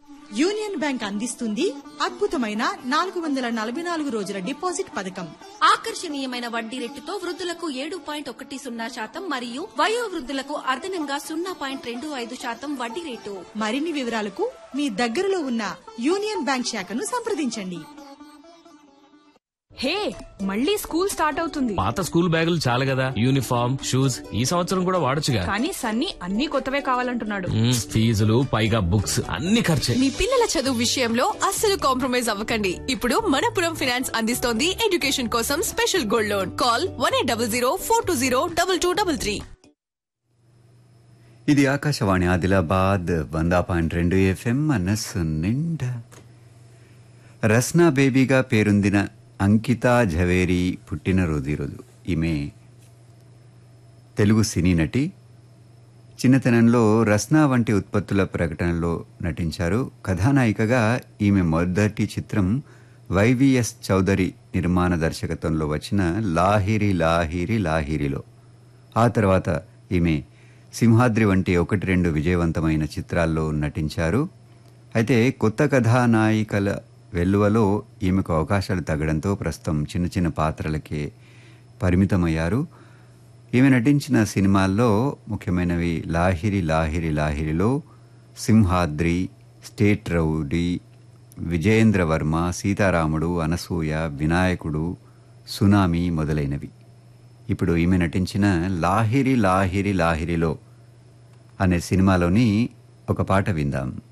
union bank అందిస్తుంది అద్భుతమైన నాలుగు వందల నలభై నాలుగు రోజుల డిపాజిట్ పథకం ఆకర్షణీయమైన వడ్డీ రేటుతో వృద్ధులకు ఏడు పాయింట్ ఒకటి సున్నా శాతం మరియు వయో వృద్ధులకు అదనంగా సున్నా పాయింట్ రెండు ఐదు శాతం వడ్డీ రేటు మరిన్ని వివరాలకు మీ దగ్గరలో ఉన్న యూనియన్ బ్యాంక్ శాఖను సంప్రదించండి హే మళ్ళీ స్కూల్ స్టార్ట్ అవుతుంది పాత స్కూల్ బ్యాగులు చాలు కదా యూనిఫామ్ షూస్ ఈ సంవత్సరం కూడా వాడొచ్చుగా కానీ సన్నీ అన్ని కొత్తవే కావాలంటున్నాడు మ్మ్, ఫీజులు పైగా బుక్స్ అన్ని ఖర్చే మీ పిల్లల చదువు విషయంలో అస్సలు కాంప్రమైజ్ అవ్వకండి ఇప్పుడు మనపురం ఫైనాన్స్ అందిస్తోంది ఎడ్యుకేషన్ కోసం special gold loan call one eight double zero four two zero double two double three ఇది ఆకాశవాణి ఆదిలాబాద్ వంద పాయింట్ రెండు ఎఫ్ఎం మనస్సు నిండా రస్నా బేబీగా పేరొందిన అంకితా ఝవేరి పుట్టినరోజు ఈరోజు ఈమె తెలుగు సినీ నటి చిన్నతనంలో రస్నా వంటి ఉత్పత్తుల ప్రకటనలో నటించారు కథానాయికగా ఈమె మొదటి చిత్రం వైవిఎస్ చౌదరి నిర్మాణ దర్శకత్వంలో వచ్చిన లాహిరి లాహిరి లాహిరిలో ఆ తర్వాత ఈమె సింహాద్రి వంటి ఒకటి రెండు విజయవంతమైన చిత్రాల్లో నటించారు అయితే కొత్త కథానాయికల వెల్లువలో ఈమెకు అవకాశాలు తగ్గడంతో ప్రస్తుతం చిన్న చిన్న పాత్రలకే పరిమితమయ్యారు ఈమె నటించిన సినిమాల్లో ముఖ్యమైనవి లాహిరి లాహిరి లాహిరిలో Simhadri state rowdy Vijayendra Varma Seetharamudu Anasuya Vinayakudu tsunami మొదలైనవి ఇప్పుడు ఈమె నటించిన లాహిరి లాహిరి లాహిరిలో అనే సినిమాలోని ఒక పాట విందాం